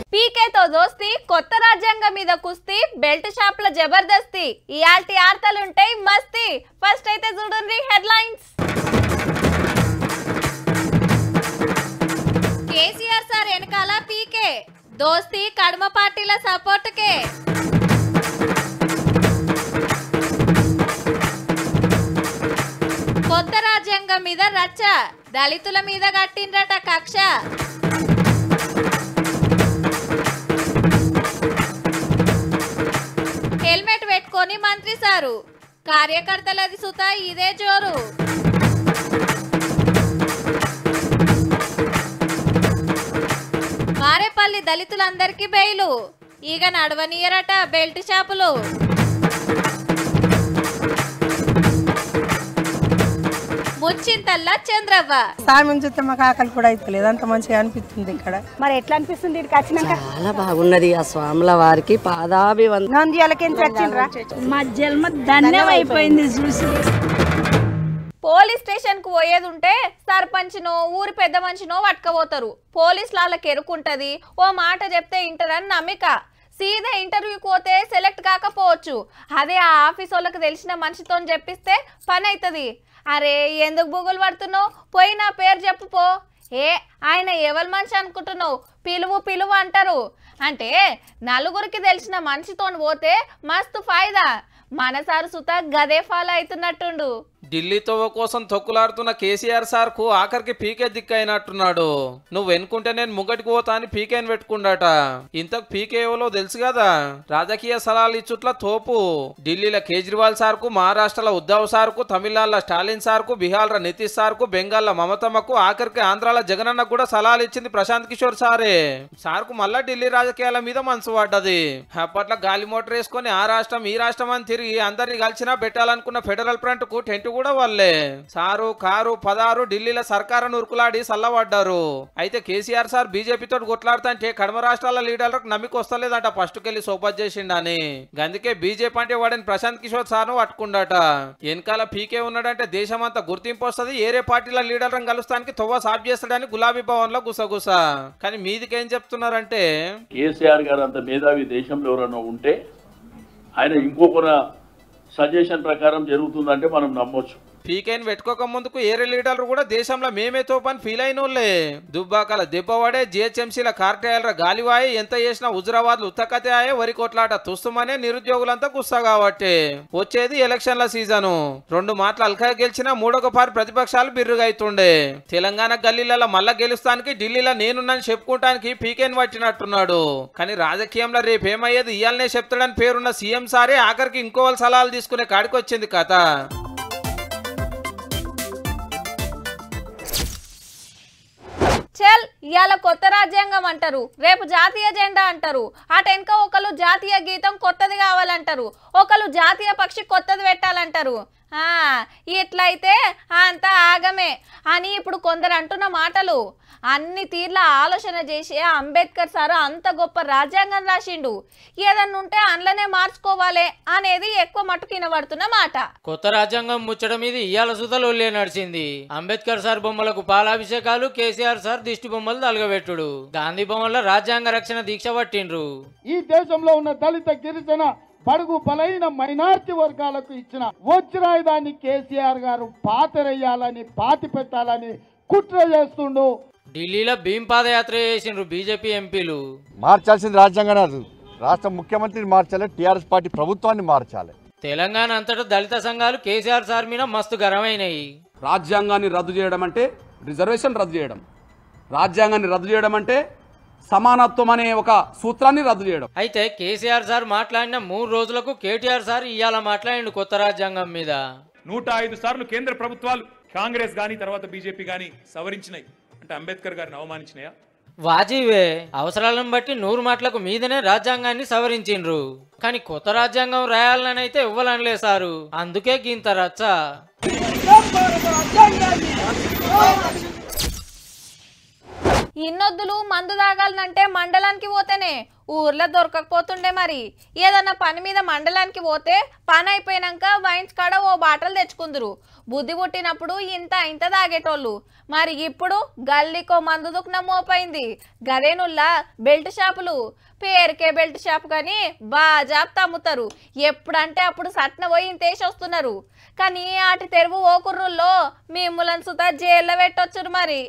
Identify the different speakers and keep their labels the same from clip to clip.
Speaker 1: పీకేతో దోస్తి కొత్త రాజ్యాంగం మీద కుస్తీ బెల్ట్ షాప్ల జబర్దస్తి ఇయాల్టి ఆర్తలుంటాయి మస్తి ఫస్ట్ అయితే చూడండి హెడ్లైన్స్ కేసీఆర్ సార్ వెనకాల పీకే దోస్తి కడమ పార్టీల సపోర్ట్కే కొత్త రాజ్యాంగం మీద రచ్చ దళితుల మీద కట్టిండ్రట కక్ష హెల్మెట్ పెట్టుకొని మంత్రి సారు కార్యకర్తలది సుత ఇదే జోరు మారేపల్లి దళితులందరికీ బెయిలు ఈగ నడవనీయరట బెల్ట్ షాపులు ముచ్చింతల్లా చంద్రవ్వ
Speaker 2: సామ్యం చూస్తే మాకు ఆకలి కూడా అవుతలేదు అంత మంచిగా అనిపిస్తుంది ఇక్కడ
Speaker 3: మరి ఎట్లా అనిపిస్తుంది ఇక్కడికి వచ్చినాక
Speaker 4: చాలా బాగున్నది ఆ స్వాముల వారికి పాదాభివందనం
Speaker 3: నంద్యాలకి వచ్చిండ్రా
Speaker 5: మా జన్మ ధన్యం అయిపోయింది చూసి
Speaker 1: పోలీస్ స్టేషన్ కు పోయేది ఉంటే సర్పంచ్నో ఊరి పెద్ద మనిషినో పట్టుకపోతారు పోలీస్ వాళ్ళకి ఎరుకుంటది ఓ మాట చెప్తే ఇంటరని నమ్మిక సీదా ఇంటర్వ్యూకి పోతే సెలెక్ట్ కాకపోవచ్చు అదే ఆ ఆఫీస్ వాళ్ళకి తెలిసిన మనిషితో చెప్పిస్తే పని అవుతుంది అరే ఎందుకు బుగులు పడుతున్నావు పోయి నా పేరు చెప్పు పో ఏ ఆయన ఎవరి మనిషి అనుకుంటున్నావు పిలువు పిలువు అంటారు అంటే నలుగురికి తెలిసిన మనిషితో పోతే మస్తు ఫాయిదా మనసారు సుత గదే ఫాలో అవుతున్నట్టుండు
Speaker 6: ఢిల్లీ తవ్వ కోసం తొక్కులాడుతున్న కేసీఆర్ సార్ కు ఆఖరికి పీకే దిక్కైనట్టున్నాడు నువ్వు వెనుకుంటే నేను ముంగటికి పోతా అని పీకేని పెట్టుకుండాట ఇంతకు పీకే ఎవలో తెలుసు కదా రాజకీయ సలహాలు ఇచ్చుట్ల తోపు ఢిల్లీలో కేజ్రీవాల్ సార్ కు మహారాష్ట్రలో ఉద్ధవ్ సార్ కు తమిళనాడులో స్టాలిన్ సార్ కు బీహార్లో నితీష్ సార్ కు బెంగాల్లో మమతమ్మకు ఆఖరికి ఆంధ్రాలో జగనన్న కూడా సలహాలు ఇచ్చింది ప్రశాంత్ కిషోర్ సారే సార్ కు మళ్ళా ఢిల్లీ రాజకీయాల మీద మనసు పడ్డది అప్పట్లో గాలి మోటార్ వేసుకొని ఆ రాష్ట్రం ఈ రాష్ట్రం అని తిరిగి అందరినీ కలిసినా పెట్టాలనుకున్న ఫెడరల్ ఫ్రంట్ కు టెంట్ కూడా వాళ్ళే సారు కారు పదారు ఢిల్లీలో సర్కారును ఉరుకులాడి సల్లబడ్డారు అయితే కేసీఆర్ సార్ బీజేపీ తోటి కొట్లాడుతుంటే కడమ రాష్ట్రాల లీడర్లకు నమ్మిక వస్తలేదంట ఫస్ట్ కెళ్ళి సోపత్ చేసిండని అందుకే బీజేపీ అంటే వాడిని ప్రశాంత్ కిషోర్ సార్ను పట్టుకుండాట వెనకాల పీకే ఉన్నాడంటే దేశమంతా గుర్తింపు వస్తుంది ఏరే పార్టీల లీడర్లను కలుస్తానికి తొవ్వ సాఫ్ చేస్తాడని గులాబీ భవన్ లో గుసగుస కానీ మీదికేం చెప్తున్నారంటే
Speaker 7: కేసీఆర్ గారు అంత మేధావి దేశంలో ఎవరైనా ఉంటే ఆయన ఇంకొకరి సజెషన్ ప్రకారం జరుగుతుందంటే మనం నమ్మొచ్చు
Speaker 6: పీకేని పెట్టుకోక ముందుకు ఏరే లీడర్లు కూడా దేశంలో మేమే తోపని ఫీల్ అయిన వాళ్ళే దుబ్బాకల దెబ్బవాడే జిహెచ్ఎంసీల కార్యాలయ గాలివాయే ఎంత చేసినా హుజరాబాద్ ఉత్తకతే ఆయే వరి కొట్లాట తుస్తుమనే నిరుద్యోగులంతా గుస్సా కాబట్టి వచ్చేది ఎలక్షన్ల సీజను రెండు మాటలు అల్కా గెలిచినా మూడొక పారి ప్రతిపక్షాలు బిర్రుగా అవుతుండే తెలంగాణ గల్లీలలో మళ్ళా గెలుస్తానికి ఢిల్లీలో నేనున్నాను చెప్పుకోవటానికి పీకేని పట్టినట్టున్నాడు కానీ రాజకీయంలో రేపు ఏమయ్యేది ఇయాలనే చెప్తాడని పేరున్న సీఎం సారే ఆఖరికి ఇంకో వాళ్ళ సలహాలు తీసుకునే కాడికి వచ్చింది కథ
Speaker 1: చల్ ఇవాళ కొత్త రాజ్యాంగం అంటారు రేపు జాతీయ జెండా అంటారు అటెనక ఒకళ్ళు జాతీయ గీతం కొత్తది కావాలంటారు ఒకళ్ళు జాతీయ పక్షి కొత్తది పెట్టాలంటారు ఆ, ఇట్లయితే అంతా ఆగమే అని ఇప్పుడు కొందరు అంటున్న మాటలు అన్ని తీర్ల ఆలోచన చేసి అంబేద్కర్ సారు అంత గొప్ప రాజ్యాంగం రాసిండు ఏదన్నా ఉంటే అందులోనే మార్చుకోవాలి అనేది ఎక్కువ మట్టుకు వినబడుతున్న మాట
Speaker 8: కొత్త రాజ్యాంగం ముచ్చట మీద ఇయ్యాల సుతలొల్లే నడిచింది అంబేద్కర్ సార్ బొమ్మలకు పాలాభిషేకాలు కేసీఆర్ సార్ దిష్టి బొమ్మలు తలగబెట్టుడు గాంధీ బొమ్మల రాజ్యాంగ రక్షణ దీక్ష పట్టిండ్రు
Speaker 9: ఈ దేశంలో ఉన్న దళిత గిరిజన బడుగు బలైన మైనార్టీ వర్గాలకు ఇచ్చిన వజ్రాయుధాన్ని కేసీఆర్ గారు పాతరేయాలని పాతి పెట్టాలని కుట్ర చేస్తుండు
Speaker 8: ఢిల్లీలో భీం పాదయాత్ర చేసిండ్రు బీజేపీ ఎంపీలు
Speaker 10: మార్చాల్సింది రాజ్యాంగం కాదు రాష్ట్ర ముఖ్యమంత్రిని మార్చాలి టీఆర్ఎస్ పార్టీ ప్రభుత్వాన్ని మార్చాలి
Speaker 8: తెలంగాణ అంతటా దళిత సంఘాలు కేసీఆర్ సార్ మీద మస్తు గరమైనాయి
Speaker 11: రాజ్యాంగాన్ని రద్దు చేయడం అంటే రిజర్వేషన్ రద్దు చేయడం రాజ్యాంగాన్ని రద్దు చేయడం అంటే సమానత్వం అనే ఒక సూత్రాన్ని రద్దు చేయడం
Speaker 8: అయితే కేసీఆర్ సార్ మాట్లాడిన మూడు రోజులకు కేటీఆర్ సార్ ఇవాళ మాట్లాడిండు కొత్త రాజ్యాంగం మీద
Speaker 12: నూట ఐదు సార్లు కేంద్ర ప్రభుత్వాలు కాంగ్రెస్ గాని తర్వాత బీజేపీ గాని సవరించినాయి అంటే అంబేద్కర్ గారిని అవమానించినాయా
Speaker 8: వాజీవే అవసరాలను బట్టి నూరు మాటలకు మీదనే రాజ్యాంగాన్ని సవరించిండ్రు కానీ కొత్త రాజ్యాంగం రాయాలని అయితే ఇవ్వాలనిలే సారు అందుకే గింత రచ్చ
Speaker 1: ఇన్నొద్దులు మందు తాగాలనంటే మండలానికి పోతేనే ఊర్లో దొరకకపోతుండే మరి ఏదన్నా పని మీద మండలానికి పోతే పని అయిపోయినాక వైన్స్ కాడ ఓ బాటలు తెచ్చుకుందరు బుద్ధి పుట్టినప్పుడు ఇంత ఇంత తాగేటోళ్ళు మరి ఇప్పుడు గల్లీకో మందు దుఃఖన మోపైంది గదేనుల్లా బెల్ట్ షాపులు పేరుకే బెల్ట్ షాప్ కానీ బాజాబ్ తమ్ముతారు ఎప్పుడంటే అప్పుడు సట్న పోయి ఇంతేసి వస్తున్నారు కానీ ఆటి తెరువు ఓకుర్రుల్లో మిమ్ములను సుతా జైల్లో పెట్టొచ్చురు మరి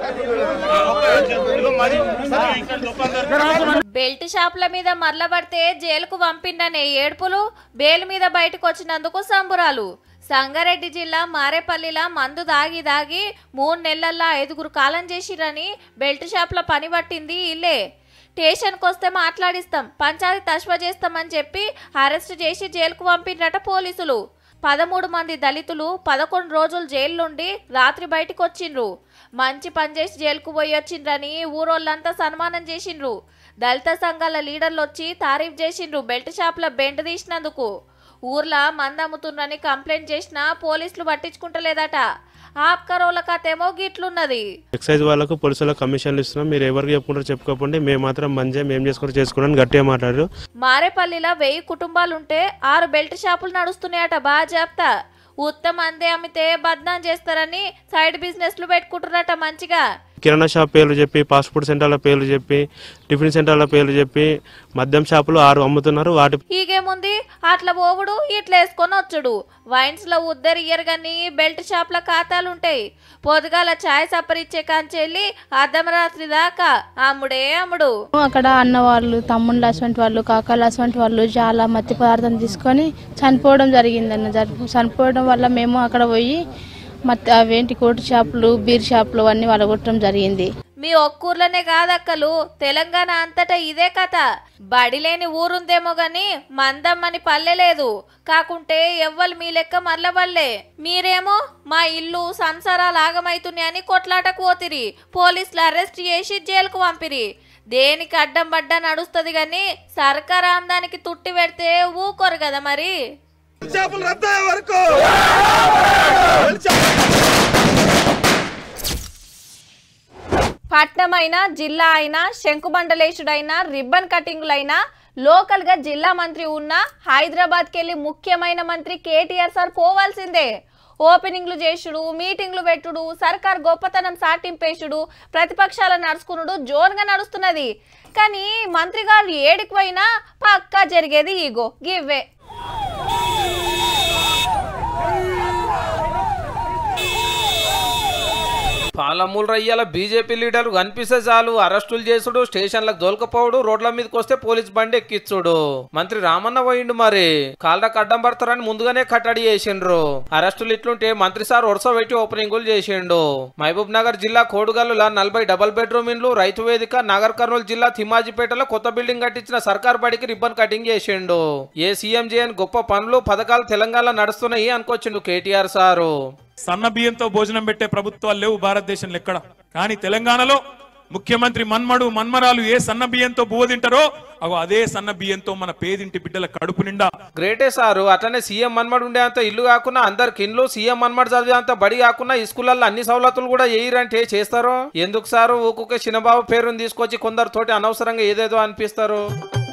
Speaker 1: బెల్ట్ షాపుల మీద మరల పడితే జైలుకు పంపిండనే ఏడుపులు బెయిల్ మీద బయటకు వచ్చినందుకు సంబురాలు సంగారెడ్డి జిల్లా మారేపల్లిలా మందు దాగి దాగి మూడు నెలల్లో ఐదుగురు కాలం చేసిరని బెల్ట్ షాప్ల పని పట్టింది ఇల్లే స్టేషన్కి వస్తే మాట్లాడిస్తాం పంచాయతీ తష్వ చేస్తామని చెప్పి అరెస్ట్ చేసి జైలుకు పంపిండ్రట పోలీసులు పదమూడు మంది దళితులు పదకొండు రోజులు జైలుండి రాత్రి బయటకు వచ్చిండ్రు మంచి పని చేసి జైలుకు పోయి వచ్చిండ్రని ఊరోళ్ళంతా సన్మానం చేసిండ్రు దళిత సంఘాల లీడర్లు వచ్చి తారీఫ్ చేసిండ్రు బెల్ట్ షాప్ల బెండ్ తీసినందుకు ఊర్లో మందు అమ్ముతుండ్రని కంప్లైంట్ చేసినా పోలీసులు పట్టించుకుంటలేదట ఆప్కరోల కథేమో గిట్లున్నది
Speaker 13: ఎక్సైజ్ వాళ్ళకు పోలీసులకు కమిషన్లు ఇస్తున్నాం మీరు ఎవరికి చెప్పుకుంటారో చెప్పుకోకండి మేము మాత్రం మంచిగా మేము చేసుకుంటారు చేసుకున్నాను గట్టిగా మాట్లాడారు
Speaker 1: మారేపల్లిలో వెయ్యి కుటుంబాలుంటే ఆరు బెల్ట్ షాపులు నడుస్తున్నాయట బాగా చెప్తా ఉత్తమ అందే అమ్మితే బద్నాం చేస్తారని సైడ్ బిజినెస్లు పెట్టుకుంటున్నారట మంచిగా
Speaker 13: కిరాణా షాప్ పేర్లు చెప్పి ఫాస్ట్ ఫుడ్ సెంటర్ల పేర్లు చెప్పి టిఫిన్ సెంటర్ల పేర్లు చెప్పి మద్యం షాపులు ఆరు అమ్ముతున్నారు వాటి
Speaker 1: ఈగేముంది అట్లా పోవుడు ఇట్లా వేసుకొని వచ్చుడు వైన్స్ లో ఉద్దరు ఇయ్యరు కానీ బెల్ట్ షాప్ల ఖాతాలు ఉంటాయి పొద్దుగాల ఛాయ్ సప్పరిచ్చే కాంచెల్లి అర్ధమరాత్రి దాకా అమ్ముడే అమ్ముడు
Speaker 14: అక్కడ అన్న వాళ్ళు తమ్ముళ్ళు అటువంటి వాళ్ళు కాకాలు అటువంటి వాళ్ళు చాలా మత్తి పదార్థం తీసుకొని చనిపోవడం జరిగిందన్న జరి చనిపోవడం వల్ల మేము అక్కడ పోయి మత్తి అవేంటి కోటి షాపులు బీర్ షాపులు అన్నీ వాళ్ళగొట్టడం జరిగింది
Speaker 1: మీ ఒక్కూర్లోనే కాదక్కలు తెలంగాణ అంతటా ఇదే కథ బడి లేని ఊరుందేమో గాని మందమ్మని పల్లె లేదు కాకుంటే ఎవ్వరు మీ లెక్క మరలబల్లే మీరేమో మా ఇల్లు సంసారాలు ఆగమైతున్నాయని కొట్లాటకు పోతిరి పోలీసులు అరెస్ట్ చేసి జైలుకు పంపిరి దేనికి అడ్డం పడ్డా నడుస్తుంది గాని సర్కార్ ఆమ్దానికి తుట్టి పెడితే ఊకోరు కదా మరి పట్నమైనా జిల్లా అయినా శంకుబండలేశుడైనా రిబ్బన్ కటింగులైనా లోకల్ గా జిల్లా మంత్రి ఉన్న హైదరాబాద్కి వెళ్ళి ముఖ్యమైన మంత్రి కేటీఆర్ సార్ పోవాల్సిందే ఓపెనింగ్లు చేసుడు మీటింగ్లు పెట్టుడు సర్కార్ గొప్పతనం సాటింపేసుడు ప్రతిపక్షాల నడుచుకునుడు జోన్గా నడుస్తున్నది కానీ మంత్రి గారు ఏడికి పోయినా పక్కా జరిగేది ఈగో గివ్వే
Speaker 6: పాలమూలు రయ్యాల బీజేపీ లీడర్ కనిపిస్తే చాలు అరెస్టులు చేసుడు స్టేషన్లకు దొలకపోవడు రోడ్ల మీదకి వస్తే పోలీస్ బండి ఎక్కిచ్చుడు మంత్రి రామన్న పోయిండు మరి కాళ్ళకు అడ్డం పడతారని ముందుగానే కట్టడి చేసిండ్రు అరెస్టులు ఇట్లుంటే మంత్రి సార్ వరుస పెట్టి ఓపెనింగులు చేసిండు మహబూబ్ నగర్ జిల్లా కోడుగల్లుల నలభై డబల్ బెడ్రూమ్ ఇండ్లు రైతు వేదిక నాగర్ కర్నూలు జిల్లా తిమ్మాజిపేటలో కొత్త బిల్డింగ్ కట్టించిన సర్కార్ బడికి రిబ్బన్ కటింగ్ చేసిండు ఏ సీఎం చేయని గొప్ప పనులు పథకాలు తెలంగాణలో నడుస్తున్నాయి అనుకొచ్చిండు కేటీఆర్ సారు
Speaker 12: సన్న బియ్యంతో భోజనం పెట్టే ప్రభుత్వాలు లేవు భారతదేశంలో ఎక్కడ కానీ తెలంగాణలో ముఖ్యమంత్రి మన్మడు మన్మరాలు ఏ సన్న బియ్యంతో బువ్వ తింటారో అగో అదే సన్న బియ్యంతో మన పేదింటి బిడ్డల కడుపు నిండా
Speaker 6: గ్రేటే సారు అట్లనే సీఎం మన్మడు ఉండే అంత ఇల్లు కాకుండా అందరికి ఇండ్లు సీఎం మన్మడు చదివే అంత బడి కాకుండా ఈ స్కూళ్ళల్లో అన్ని సవలతులు కూడా వేయరంటే చేస్తారు ఎందుకు సారు ఊకొక చిన్నబాబు పేరుని తీసుకొచ్చి కొందరు తోటి అనవసరంగా ఏదేదో అనిపిస్తారు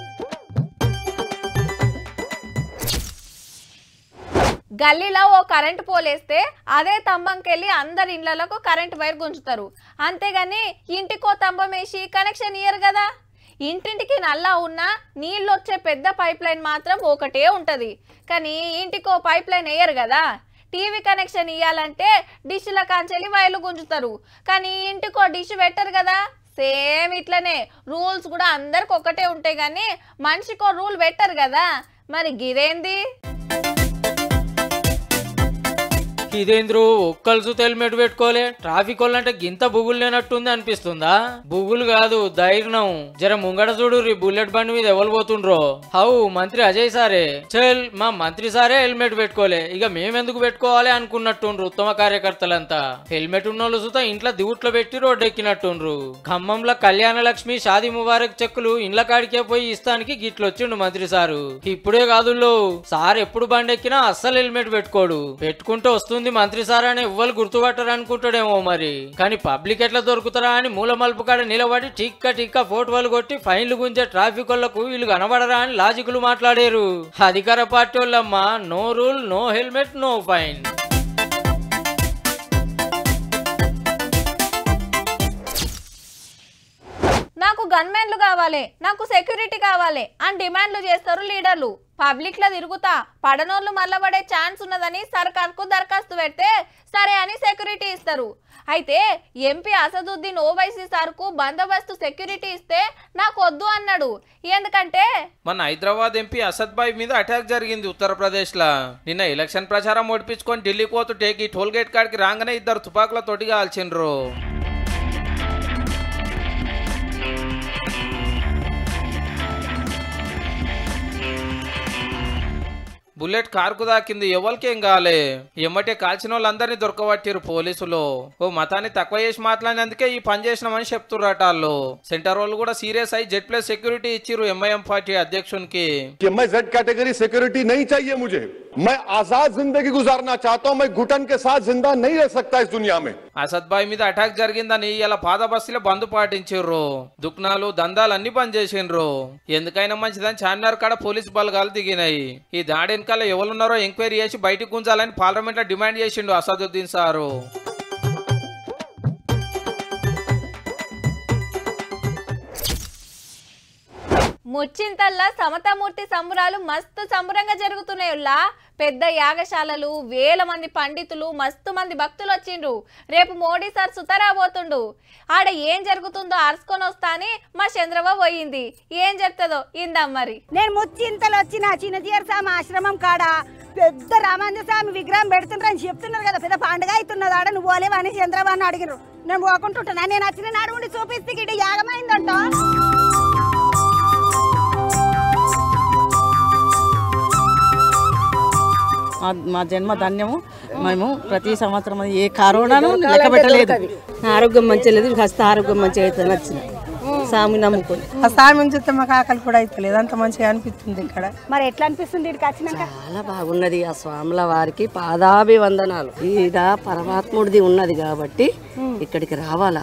Speaker 1: గల్లీలో ఓ కరెంట్ పోలేస్తే అదే తంబంకెళ్ళి అందరి ఇండ్లకు కరెంట్ వైర్ గుంజుతారు అంతేగాని ఇంటికో తంబం వేసి కనెక్షన్ ఇయ్యరు కదా ఇంటింటికి నల్లా ఉన్న నీళ్ళు వచ్చే పెద్ద పైప్ లైన్ మాత్రం ఒకటే ఉంటుంది కానీ ఇంటికో పైప్ లైన్ వేయరు కదా టీవీ కనెక్షన్ ఇవ్వాలంటే డిష్ల కాంచెలి వైర్లు గుంజుతారు కానీ ఇంటికో డిష్ పెట్టరు కదా సేమ్ ఇట్లనే రూల్స్ కూడా అందరికి ఒకటే ఉంటాయి కానీ మనిషికో రూల్ పెట్టరు కదా మరి గిదేంది
Speaker 8: ఇదేంద్రు ఒక్కల్సు హెల్మెట్ పెట్టుకోలే ట్రాఫిక్ వాళ్ళంటే గింత బుగులు లేనట్టుంది అనిపిస్తుందా బుగులు కాదు ధైర్యం జర ముంగడ చూడు రీ బుల్లెట్ బండి మీద ఎవరు పోతుండ్రో హౌ మంత్రి అజయ్ సారే చల్ మా మంత్రి సారే హెల్మెట్ పెట్టుకోలే ఇక మేమెందుకు పెట్టుకోవాలి అనుకున్నట్టుండ్రు ఉత్తమ కార్యకర్తలంతా హెల్మెట్ ఉన్నోళ్ళు సుతా ఇంట్లో దిగుట్లో పెట్టి రోడ్డు ఎక్కినట్టుండ్రు ఖమ్మంలో కళ్యాణ లక్ష్మి షాది ముబారక్ చెక్కులు ఇండ్ల కాడికే పోయి ఇస్తానికి గిట్లొచ్చిండు మంత్రి సారు ఇప్పుడే కాదుల్లో సార్ ఎప్పుడు బండి ఎక్కినా అస్సలు హెల్మెట్ పెట్టుకోడు పెట్టుకుంటూ వస్తుంది ఉంది మంత్రి సార్ అని ఎవ్వరు గుర్తుపట్టరు అనుకుంటాడేమో మరి కానీ పబ్లిక్ ఎట్లా దొరుకుతారా అని మూల మలుపు కాడ నిలబడి టిక్క టిక్క ఫోటోలు కొట్టి ఫైన్లు గుంజే ట్రాఫిక్ వాళ్ళకు వీళ్ళు కనబడరా అని లాజిక్లు మాట్లాడారు అధికార పార్టీ వాళ్ళమ్మ no rule no helmet no fine
Speaker 1: నాకు గన్మెన్లు కావాలి నాకు సెక్యూరిటీ కావాలి అని డిమాండ్లు చేస్తారు లీడర్లు పబ్లిక్ లో తిరుగుతా పడనోళ్ళు మల్లబడే ఛాన్స్ ఉన్నదని సర్కార్కు దరఖాస్తు పెడితే సరే అని సెక్యూరిటీ ఇస్తారు అయితే ఎంపీ అసదుద్దీన్ ఓవైసీ సార్కు బందోబస్తు సెక్యూరిటీ ఇస్తే నాకు వద్దు అన్నాడు ఎందుకంటే
Speaker 6: మన హైదరాబాద్ ఎంపీ అసద్ బాయ్ మీద అటాక్ జరిగింది ఉత్తరప్రదేశ్ లా నిన్న ఎలక్షన్ ప్రచారం ఓడిపించుకొని ఢిల్లీ పోతుంటే ఈ టోల్ గేట్ కాడికి రాగానే ఇద్దరు తుపాకుల తోటి కాల్చిండ్రు బుల్లెట్ కారుకు దాకింది ఎవరికేం కాలే ఎమ్మటే కాల్చిన వాళ్ళందరినీ దొరకబట్టిరు పోలీసులు ఓ మతాన్ని తక్కువ చేసి మాట్లాడినందుకే ఈ పని చేసినామని చెప్తుర్రట వాళ్ళు సెంటర్ వాళ్ళు కూడా సీరియస్ అయి జెడ్ ప్లస్ సెక్యూరిటీ ఇచ్చిర్రు ఎంఐఎం పార్టీ అధ్యక్షునికి
Speaker 15: कि मैं जेड कैटेगरी सिक्योरिटी नहीं चाहिए मुझे मैं आजाद जिंदगी गुजारना चाहता हूं मैं घुटन के साथ जिंदा नहीं रह सकता इस दुनिया में
Speaker 6: అసద్ బాయ్ మీద అటాక్ జరిగిందని ఇలా పాద బస్సులో బంద్ పాటించిర్రు దుక్నాలు దందాలు అన్ని బంద్ చేసిండ్రు ఎందుకైనా మంచిదని చార్మినార్ కాడ పోలీస్ బలగాలు దిగినాయి ఈ దాడి వెనకాల ఎవరున్నారో ఎంక్వైరీ చేసి బయటకు గుంజాలని పార్లమెంట్ లో డిమాండ్ చేసిండు అసదుద్దీన్ సారు
Speaker 1: ముచ్చింతల్లా సమతామూర్తి సంబురాలు మస్తు సంబరంగా జరుగుతున్నాయుల్లా పెద్ద యాగశాలలు వేల మంది పండితులు మస్తు మంది భక్తులు వచ్చిండ్రు రేపు మోడీ సార్ సుతరాబోతుండు ఆడ ఏం జరుగుతుందో అరుసుకొని వస్తా అని మా చంద్రబాబు పోయింది ఏం చెప్తుందో ఇందాం మరి
Speaker 3: నేను ముచ్చింతలు వచ్చిన చిన్నజీయర్ స్వామి ఆశ్రమం కాడ పెద్ద రామాంజ స్వామి విగ్రహం పెడుతున్నారు అని చెప్తున్నారు కదా పెద్ద పండుగ అవుతున్నది ఆడ నువ్వు పోలేవని చంద్రబాబు అడిగిరు నేను పోకుంటుంటున్నా నేను వచ్చిన నాడు ఉండి చూపిస్తే గిట్ట యాగమైందంట
Speaker 2: మా మా జన్మ ధన్యము మేము ప్రతి సంవత్సరం ఏ కరోనాను లెక్క పెట్టలేదు
Speaker 4: ఆరోగ్యం మంచిగా లేదు కాస్త ఆరోగ్యం మంచిగా అవుతుంది నచ్చిన స్వామి నమ్ముకొని
Speaker 2: ఆ స్వామిని చూస్తే మాకు ఆకలి కూడా అవుతలేదు అంత మంచిగా అనిపిస్తుంది ఇక్కడ
Speaker 3: మరి ఎట్లా అనిపిస్తుంది ఇక్కడికి వచ్చినాక
Speaker 4: చాలా బాగున్నది ఆ స్వాముల వారికి పాదాభివందనాలు ఈడ పరమాత్ముడిది ఉన్నది కాబట్టి ఇక్కడికి రావాలా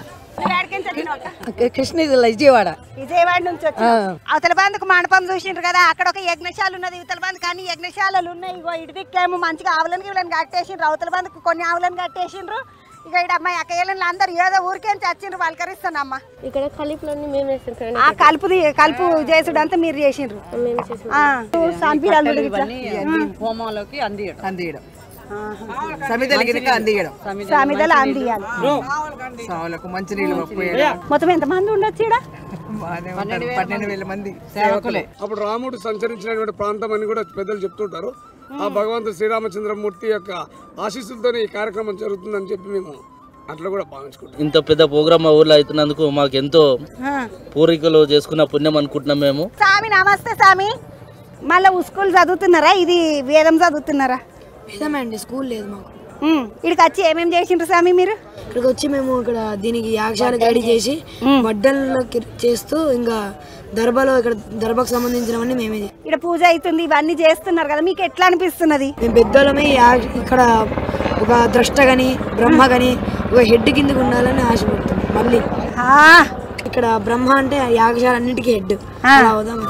Speaker 4: కృష్ణ విజయవాడ
Speaker 3: విజయవాడ నుంచి వచ్చి అవతల బంధుకు మండపం చూసిండ్రు కదా అక్కడ ఒక యజ్ఞశాల ఉన్నది ఇవతల బంధు కానీ యజ్ఞశాలలు ఉన్నాయి ఇగో ఇటు దిక్కేమో మంచిగా ఆవులను గివులను కట్టేసిండ్రు అవతల బంధుకు కొన్ని ఆవులను కట్టేసిండ్రు ఇక ఇక్కడ అమ్మాయి అక్కయ్యలను అందరు ఏదో ఊరికేం చచ్చిండ్రు పలకరిస్తానమ్మా
Speaker 14: ఇక్కడ కలిపులన్నీ మేము వేస్తాం
Speaker 3: ఆ కలుపుది కలుపు చేసుడు అంతా మీరు చేసిండ్రు ఆ, సాంపిరాలు ఇట్లా.
Speaker 2: హోమంలోకి అందియడం అందియడం సమిధలకి అందియడం
Speaker 3: సామిదలు అందియాలి
Speaker 2: సావులకు మంచినీళ్ళు పోయడం
Speaker 3: మొత్తం ఎంత మంది ఉండొచ్చు ఈడ
Speaker 2: పన్నెండు వేల మంది సేవకులే
Speaker 16: అప్పుడు రాముడు సంచరించినటువంటి ప్రాంతం అని కూడా పెద్దలు చెప్తుంటారు ఆ భగవంతుడు శ్రీరామచంద్రమూర్తి యొక్క ఆశీస్సులతోనే ఈ కార్యక్రమం జరుగుతుందని చెప్పి మేము అట్లా కూడా భావించుకుంటాం
Speaker 17: ఇంత పెద్ద ప్రోగ్రామ్ మా ఊర్లో అవుతున్నందుకు మాకు ఎంతో పూర్వీకులు చేసుకున్న పుణ్యం అనుకుంటున్నాం మేము
Speaker 3: స్వామి నమస్తే స్వామి మళ్ళీ స్కూల్ చదువుతున్నారా ఇది వేదం చదువుతున్నారా
Speaker 14: వేదమండి స్కూల్ లేదు మాకు
Speaker 3: ఇక్కడికి వచ్చి ఏమేమి చేసిండ్రు స్వామి మీరు
Speaker 14: ఇక్కడికి వచ్చి మేము ఇక్కడ దీనికి యాగశాల గైడ్ చేసి వడ్డల్లోకి చేస్తూ ఇంకా దర్బాలో ఇక్కడ దర్బాకు సంబంధించినవన్నీ మేమే చేస్తాం.
Speaker 3: ఇక్కడ పూజ అవుతుంది ఇవన్నీ చేస్తున్నారు కదా మీకు ఎట్లా అనిపిస్తున్నది
Speaker 14: మేము పెద్దోళ్ళమే యా- ఇక్కడ ఒక ద్రష్ట గాని బ్రహ్మ గాని ఒక హెడ్ కిందకి ఉండాలని ఆశపడుతున్నాం మళ్ళీ ఇక్కడ బ్రహ్మ అంటే యాగశాల అన్నిటికీ హెడ్ అలా అవుదామని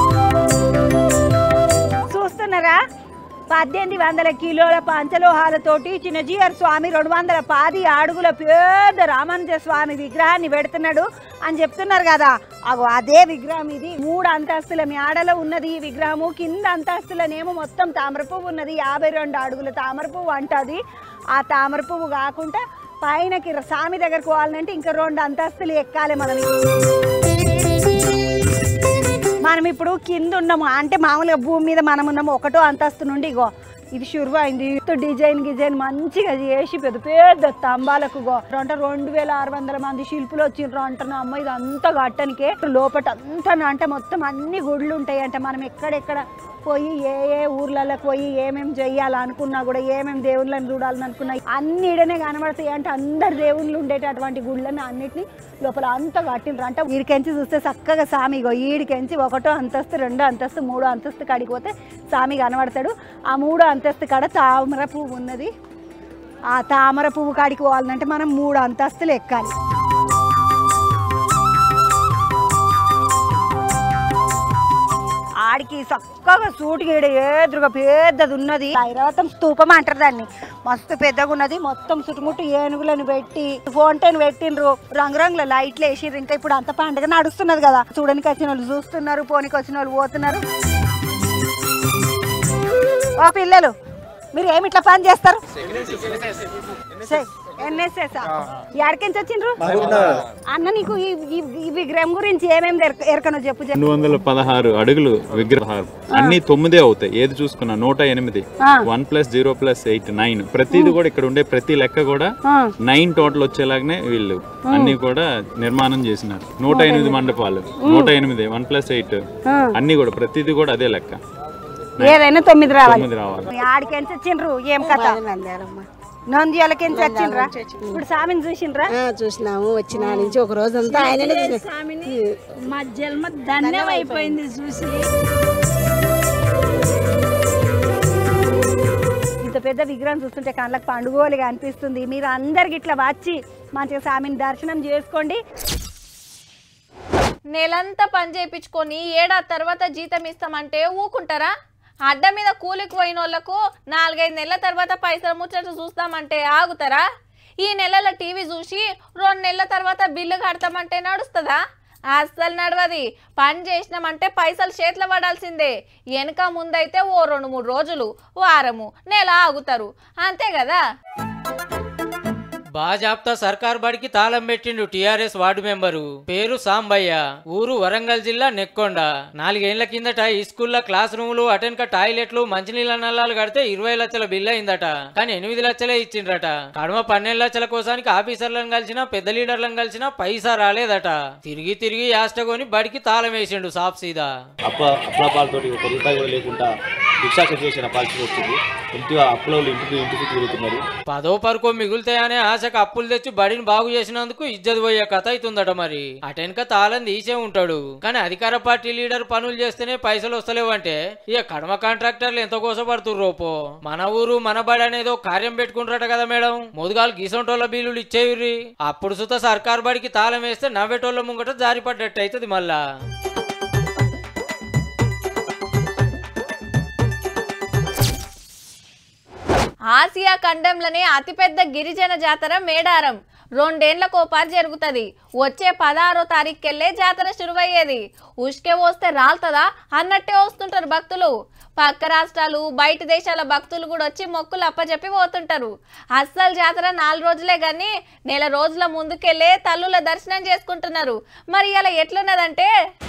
Speaker 3: చూస్తున్నారా పద్దెనిమిది వందల కిలోల పంచలోహాలతోటి చిన్నజీయర్ స్వామి రెండు వందల పాది అడుగుల పెద్ద రామానుజ స్వామి విగ్రహాన్ని పెడుతున్నాడు అని చెప్తున్నారు కదా అగో అదే విగ్రహం ఇది మూడు అంతస్తుల మేడలో ఉన్నది ఈ విగ్రహము కింద అంతస్తులనేమో మొత్తం తామర పువ్వు ఉన్నది యాభై రెండు అడుగుల తామర పువ్వు అంటది ఆ తామర పువ్వు కాకుండా పైనకి స్వామి దగ్గరకు పోవాలంటే ఇంకా రెండు అంతస్తులు ఎక్కాలి మనం మనం ఇప్పుడు కింద ఉన్నాము అంటే మామూలుగా భూమి మీద మనం ఉన్నాము ఒకటో అంతస్తు నుండి ఇగో ఇది షురువు అయింది డిజైన్ గిజైన్ మంచిగా చేసి పెద్ద పెద్ద స్తంభాలకు గో అంటే రెండు వేల ఆరు వందల మంది శిల్పులు వచ్చిండ్రు అంటున్నా అమ్మ ఇది అంతా కట్టనికే లోపట అంతా అంటే మొత్తం అన్ని గుళ్ళు ఉంటాయి అంటే మనం ఎక్కడెక్కడ పోయి ఏ ఏ ఊర్లలోకి పోయి ఏమేమి చెయ్యాలనుకున్నా కూడా ఏమేమి దేవుళ్ళని చూడాలని అనుకున్నా అన్ని ఈడనే కనబడతాయి అంటే అందరు దేవుళ్ళు ఉండేటటువంటి గుళ్ళని అన్నిటిని లోపల అంతా కట్టిండ్రు అంటే వీడికెంచి చూస్తే చక్కగా సామి ఇగో ఈడికెంచి ఒకటో అంతస్తు రెండో అంతస్తు మూడో అంతస్తు కాడికి పోతే సామి కనబడతాడు ఆ మూడో అంతస్తు కాడ తామర పువ్వు ఉన్నది ఆ తామర పువ్వు కాడికి పోవాలంటే మనం మూడు అంతస్తులు ఎక్కాలి ఆడికి చక్కగా సూటికి ఈడ ఎదురుగా పెద్దది ఉన్నది ఐరావతం స్తూపం అంటారు దాన్ని మస్తు పెద్దగా ఉన్నది మొత్తం చుట్టుముట్టు ఏనుగులను పెట్టి ఫౌంటైన్ పెట్టిండ్రు రంగురంగుల లైట్లు వేసిర్రు ఇంకా ఇప్పుడు అంత పండుగ నడుస్తున్నది కదా చూడడానికి వచ్చిన వాళ్ళు చూస్తున్నారు పోనీకి వచ్చిన వాళ్ళు పోతున్నారు ఓ పిల్లలు మీరు ఏమి ఇట్లా పని చేస్తారు ఎన్ఎస్ఎస్ ఎక్కడికి వచ్చిండ్రు అన్న నీకు ఈ ఈ- ఈ విగ్రహం గురించి ఏమేమి ఎరకనో చెప్పు చెప్పు
Speaker 18: రెండు వందల పదహారు అడుగులు విగ్రహాలు అన్ని తొమ్మిదే అవుతాయి ఏది చూసుకున్నా నూట ఎనిమిది
Speaker 3: ఆ.
Speaker 18: One plus zero plus eight nine ప్రతిది కూడా ఇక్కడ ఉండే ప్రతి లెక్క కూడా
Speaker 3: ఆ.
Speaker 18: నైన్ టోటల్ వచ్చేలాగానే వీళ్ళు
Speaker 3: ఉమ్.
Speaker 18: అన్ని కూడా నిర్మాణం చేసినారు నూట ఎనిమిది మండపాలు
Speaker 3: ఉమ్.
Speaker 18: నూట ఎనిమిది వన్ ప్లస్ ఎయిట్
Speaker 3: ఆ.
Speaker 18: అన్ని కూడా ప్రతిది కూడా అదే లెక్క
Speaker 3: ఏదైనా తొమ్మిది రావాలి
Speaker 18: తొమ్మిది రావాలి
Speaker 3: ఆడికి ఎంత వచ్చిండ్రు ఏం కథ నంద్యాలకి ఎంత వచ్చిండ్రా ఇప్పుడు స్వామిని చూసిండ్రా
Speaker 5: చూసినాము వచ్చిన నుంచి ఒక రోజంతా ఆయననే చూసినాం.
Speaker 14: మా జన్మ ధన్యం అయిపోయింది చూసి
Speaker 3: ఇంత పెద్ద విగ్రహం చూస్తుంటే కళ్ళకి పండుగోలుగా అనిపిస్తుంది మీరు అందరికి ఇట్లా వచ్చి మంచిగా స్వామిని దర్శనం చేసుకోండి
Speaker 1: నెలంతా పని చేయించుకొని ఏడాది తర్వాత జీతం ఇస్తామంటే ఊకుంటారా అడ్డ మీద కూలికి పోయిన వాళ్ళకు నాలుగైదు నెలల తర్వాత పైసలు ముచ్చట చూస్తామంటే ఆగుతారా ఈ నెలల టీవీ చూసి రెండు నెలల తర్వాత బిల్లు కడతామంటే నడుస్తుందా అస్సలు నడవది పని చేసినామంటే పైసలు చేతిలో పడాల్సిందే వెనక ముందైతే ఓ రెండు మూడు రోజులు వారము నెల ఆగుతారు అంతే కదా
Speaker 8: బాజాప్తా సర్కార్ బడికి తాళం పెట్టిండు టిఆర్ఎస్ వార్డు మెంబరు పేరు సాంబయ్య ఊరు వరంగల్ జిల్లా నెక్కొండ నాలుగేళ్ల కిందట ఈ స్కూల్లో క్లాస్ రూములు అటెన్క టాయిలెట్లు మంచినీళ్ళ నల్లాలు కడితే ఇరవై లక్షల బిల్లు అయిందట కానీ ఎనిమిది లక్షలే ఇచ్చిండ్రట కడమ పన్నెండు లక్షల కోసానికి ఆఫీసర్లను కలిసినా పెద్ద లీడర్లను కలిసినా పైసా రాలేదట తిరిగి తిరిగి యాస్టగోని బడికి తాళం వేసిండు సాఫ్ సీదా
Speaker 19: అప్ప అప్పుల పాలతోటి ఒక రూపాయి కూడా లేకుండా భిక్షాక చేసిన పరిస్థితి వచ్చింది ఇంటి అప్పుల వాళ్ళు ఇంటికి ఇంటికి తిరుగుతున్నారు
Speaker 8: పదో పరుకో మిగులుతాయనే ఆశకు అప్పులు తెచ్చి బడిని బాగు చేసినందుకు ఇజ్జత్ పోయే కథ అవుతుందట మరి అటెనక తాళం తీసే ఉంటాడు కానీ అధికార పార్టీ లీడర్ పనులు చేస్తేనే పైసలు వస్తలేవంటే ఇక కడమ కాంట్రాక్టర్లు ఎంత కోసపడుతుర్రు రోపో మన ఊరు మన బడి అనేదో కార్యం పెట్టుకుంటారట కదా మేడం మొదగాలు గీసంటోళ్ళ బిల్లులు ఇచ్చేవిర్రి అప్పుడు సుత సర్కార్ బడికి తాళం వేస్తే నవ్వేటోళ్ళ ముంగట జారిపడ్డట్టు అవుతుంది మళ్ళా
Speaker 1: ఆసియా ఖండంలోనే అతిపెద్ద గిరిజన జాతర మేడారం రెండేండ్లకు పాటు జరుగుతుంది వచ్చే పదహారో తారీఖుకెళ్ళే జాతర శురువయ్యేది ఉష్కే వస్తే రాలుతుందా అన్నట్టే వస్తుంటారు భక్తులు పక్క రాష్ట్రాలు బయట దేశాల భక్తులు కూడా వచ్చి మొక్కులు అప్పచెప్పి పోతుంటారు అస్సలు జాతర నాలుగు రోజులే కానీ నెల రోజుల ముందుకెళ్ళే తల్లుల దర్శనం చేసుకుంటున్నారు మరి ఇలా ఎట్లున్నదంటే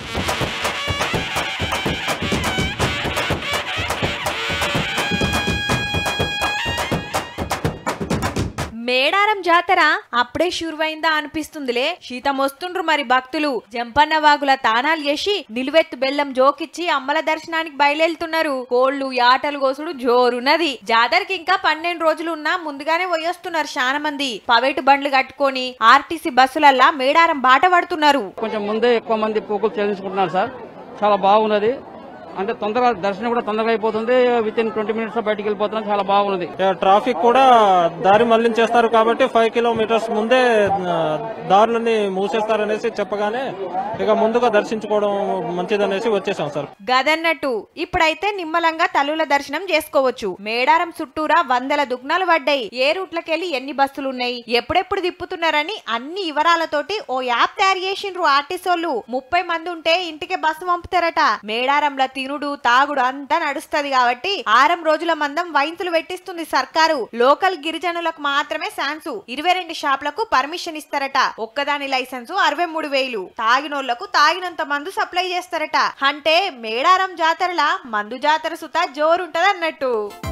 Speaker 20: మేడారం జాతర అప్పుడే షురువైందా అనిపిస్తుందిలే శీతం వస్తుండ్రు మరి భక్తులు జంపన్న వాగుల తానాలు చేసి నిలువెత్తు బెల్లం జోకిచ్చి అమ్మల దర్శనానికి బయలుదేరుతున్నారు కోళ్లు యాటలు కోసుడు జోరున్నది జాతరకి ఇంకా పన్నెండు రోజులు ఉన్నా ముందుగానే పోయొస్తున్నారు చాలా మంది పవేటు బండ్లు కట్టుకొని ఆర్టీసీ బస్సులల్లా మేడారం బాట పడుతున్నారు
Speaker 21: కొంచెం ముందే ఎక్కువ మంది పోకులు చెల్లించుకుంటున్నారు సార్ చాలా బాగున్నది అంటే తొందరగా దర్శనం కూడా తొందరగా అయిపోతుంది విత్ ఇన్ ట్వంటీ మినిట్స్ బయటికి వెళ్ళిపోతున్నాం చాలా బాగున్నది
Speaker 22: ట్రాఫిక్ కూడా దారి మళ్లించేస్తారు కాబట్టి ఫైవ్ కిలోమీటర్స్ ముందే ఆ, దారులని మూసేస్తారనేసి చెప్పగానే ఇక ముందుగా దర్శించుకోవడం మంచిదనేసి వచ్చేసాం సార్
Speaker 20: గదన్నట్టు ఇప్పుడైతే నిమ్మలంగా తల్లుల దర్శనం చేసుకోవచ్చు మేడారం చుట్టూరా వందల దుగ్నాలు పడ్డాయి ఏ రూట్లకెళ్ళి ఎన్ని బస్సులు ఉన్నాయి ఎప్పుడెప్పుడు తిప్పుతున్నారని అన్ని వివరాలతోటి ఓ యాప్ తయారు చేసిండ్రు ఆర్టీసోళ్ళు ముప్పై మంది ఉంటే ఇంటికి బస్సు పంపుతారట మేడారంలో తినుడు తాగుడు అంతా నడుస్తది కాబట్టి ఆరం రోజుల మందం వైన్సులు పెట్టిస్తుంది సర్కారు లోకల్ గిరిజనులకు మాత్రమే ఛాన్సు ఇరవై రెండు షాపులకు పర్మిషన్ ఇస్తారట ఒక్కదాని లైసెన్సు అరవై మూడు వేలు తాగినోళ్లకు తాగినంత మందు సప్లై చేస్తారట అంటే మేడారం జాతరల మందు జాతర సుత జోరుంటది అన్నట్టు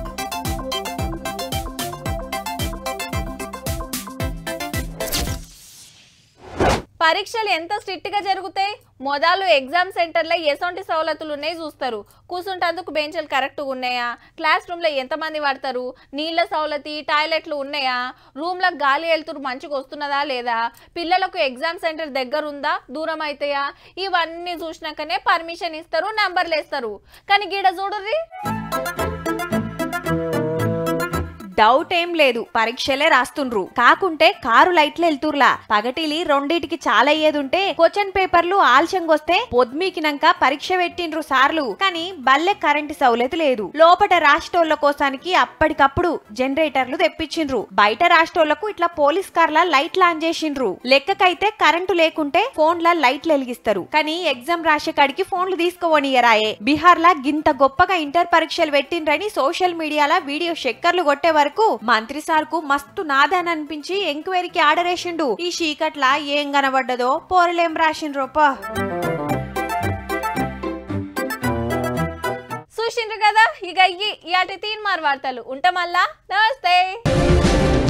Speaker 1: పరీక్షలు ఎంత స్ట్రిక్ట్ గా జరుగుతాయి మొదలు ఎగ్జామ్ సెంటర్లో ఎసొంటి సవలతులు ఉన్నాయి చూస్తారు కూర్చుంటందుకు బెంచ్లు కరెక్ట్గా ఉన్నాయా క్లాస్ రూమ్లో ఎంతమంది పడతారు నీళ్ళ సవలతి టాయిలెట్లు ఉన్నాయా రూమ్లో గాలి వెళ్తురు మంచిగా వస్తున్నదా లేదా పిల్లలకు ఎగ్జామ్ సెంటర్ దగ్గర ఉందా దూరం అవుతాయా ఇవన్నీ చూసినాకనే పర్మిషన్ ఇస్తారు నంబర్లు వేస్తారు కానీ గీడ చూడుర్రి
Speaker 20: డౌట్ ఏం లేదు పరీక్షలే రాస్తుండ్రు కాకుంటే కారు లైట్లు వెళ్తుర్లా పగటిలి రెండిటికి చాలా అయ్యేదుంటే క్వశ్చన్ పేపర్లు ఆల్చంగొస్తే పొద్మీకినాక పరీక్ష పెట్టిండ్రు సార్లు కానీ బల్లె కరెంటు సౌలత లేదు లోపట రాష్ట్రోళ్ల కోసానికి అప్పటికప్పుడు జనరేటర్లు తెప్పించిండ్రు బయట రాష్ట్రోళ్లకు ఇట్లా పోలీస్ కార్ల లైట్లు ఆన్ చేసిండ్రు లెక్కకైతే కరెంటు లేకుంటే ఫోన్ల లైట్లు వెలిగిస్తారు కానీ ఎగ్జామ్ రాసే కాడికి ఫోన్లు తీసుకోవనియరాయే బీహార్ లా గింత గొప్పగా ఇంటర్ పరీక్షలు పెట్టిండ్రని సోషల్ మీడియాలో వీడియో షెక్కర్లు కొట్టే వరకు మంత్రి సార్ కు మస్తు నాదాన్ అనిపించి ఎంక్వైరీకి ఆర్డర్ వేసిండు ఈ చీకట్లా ఏం కనబడ్డదో పోరలేం రాసిండ్రో పా
Speaker 1: చూసిండ్రు కదా ఇక ఇయ్యి ఇయాటి తీన్ మార్ వార్తలు ఉంటామల్లా నమస్తే